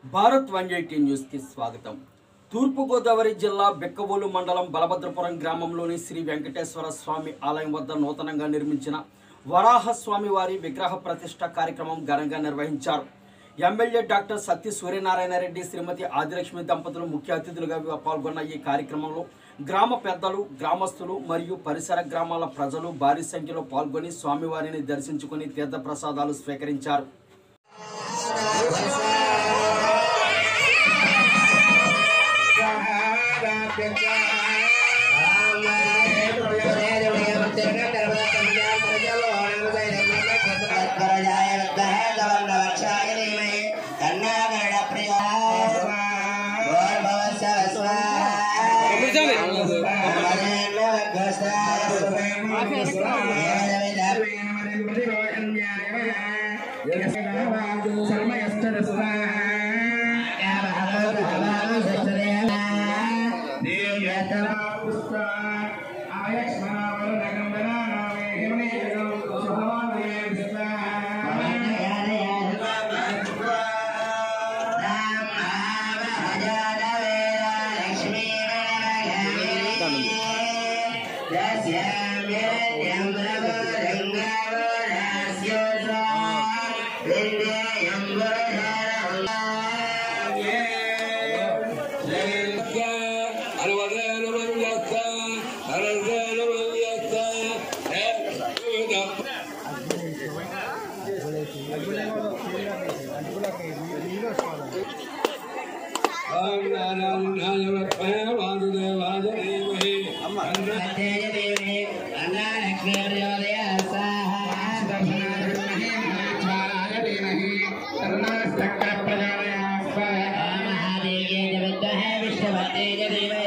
Bharat one eighty న్యూస్కి స్వాగతం తూర్పుగోదావరి జిల్లా బెక్కబోలు మండలం బలభద్రపురం గ్రామంలోని శ్రీ వెంకటేశ్వర స్వామి ఆలయం వద్ద నూతనంగా నిర్మించిన వరాహ స్వామి వారి విగ్రహ ప్రతిష్ట కార్యక్రమం ఘనంగా నిర్వహించారు ఎమ్మెల్యే డాక్టర్ సత్య సూర్యనారాయణ రెడ్డి శ్రీమతి ఆదిలక్ష్మి దంపతులు ముఖ్య అతిథులుగా పాల్గొన్న ఈ కార్యక్రమంలో గ్రామ పెద్దలు గ్రామస్తులు మరియు పరిసర గ్రామాల ప్రజలు భారీ సంఖ్యలో పాల్గొని స్వామివారిని దర్శించుకుని తీర్థప్రసాదాలు స్వీకరించారు విష్ణు